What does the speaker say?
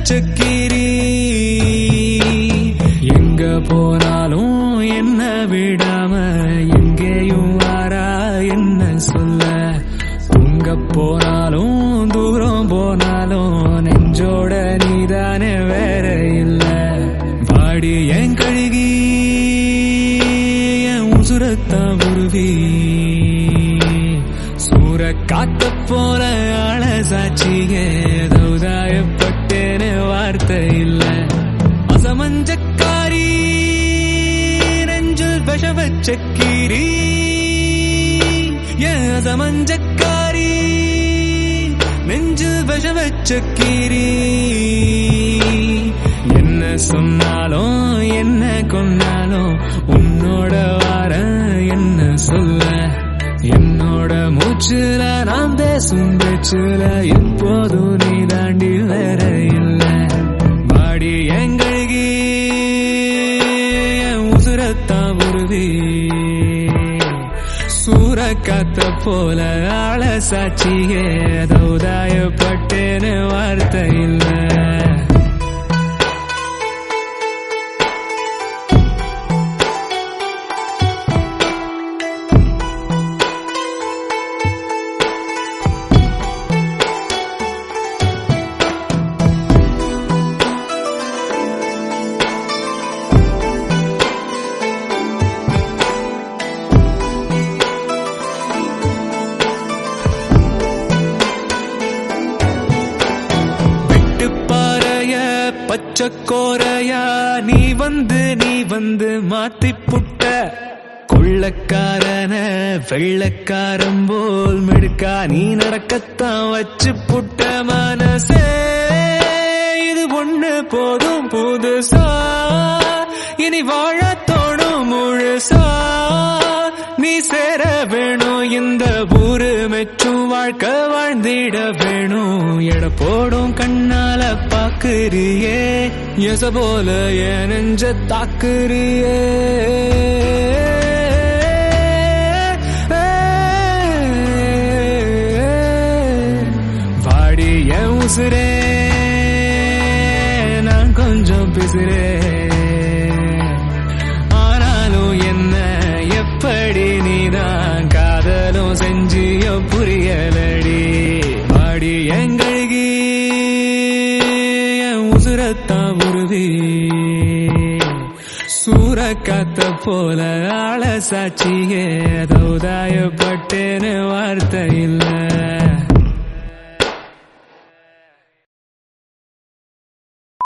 வச்சக்கீரி எங்க போனாலும் என்ன விடாம எங்கேயும் வாரா என்ன சொல்ல தூங்க போனாலும் தூரம் போனாலும் நெஞ்சோட நீதானே வேற இல்ல வாடி என் கழுகி என் உசுரத்தான் உருவி சூற காத்த போல ஆள சாட்சியே தௌதாயப்பட்டேன்னு வார்த்தை இல்ல அசமஞ்சக்காரி நெஞ்சில் விஷ வச்சக்கீரி ஏன் அசமஞ்சக்காரி நெஞ்சில் விஷ வச்சக்கீரி என்ன சொன்னாலும் என்ன கொண்டாலும் உன்னோட வார என்ன சொல்ல என்னோட மூச்சுல நாம் பேசும் பேச்சுல எப்போதும் நீ தாண்டி வேற இல்ல பாடி எங்கழுகி என் உசுரத்தான் உருவி சூற காத்த போல ஆள சாட்சியே தௌதாயப்பட்டேன்னு வார்த்தை இல்லை வெட்டு பாறைய பச்சை கோரையா நீ வந்து நீ வந்து மாத்தி புட்ட கொள்ளக்காரன வெள்ளக்காரன் போல் மிடுக்கா நீ நடக்கத்தான் வச்சு புட்ட மனசே இது ஒண்ணு போதும் புதுசா இனி வாழ தோணும் முழுசா நீ சேர வேணும் இந்த ஊரு மெச்சும் வாழ்க்கை வாழ்ந்திட வேணும் எட போடும் கண்ணால பாக்குறியே எச போல என் நெஞ்ச தாக்குறியே வாடி என் உசுரே நான் கொஞ்சம் பிசுறேன் ஆனாலும் என்ன எப்படி நீதான் காதலும் செஞ்சியோ புரியலடி பாடி எங்கழுகி என் உசுரத்தான் உருவி சூற காத்த போல ஆள சாட்சியே தௌதாயப்பட்டேன்னு வார்த்தை இல்லை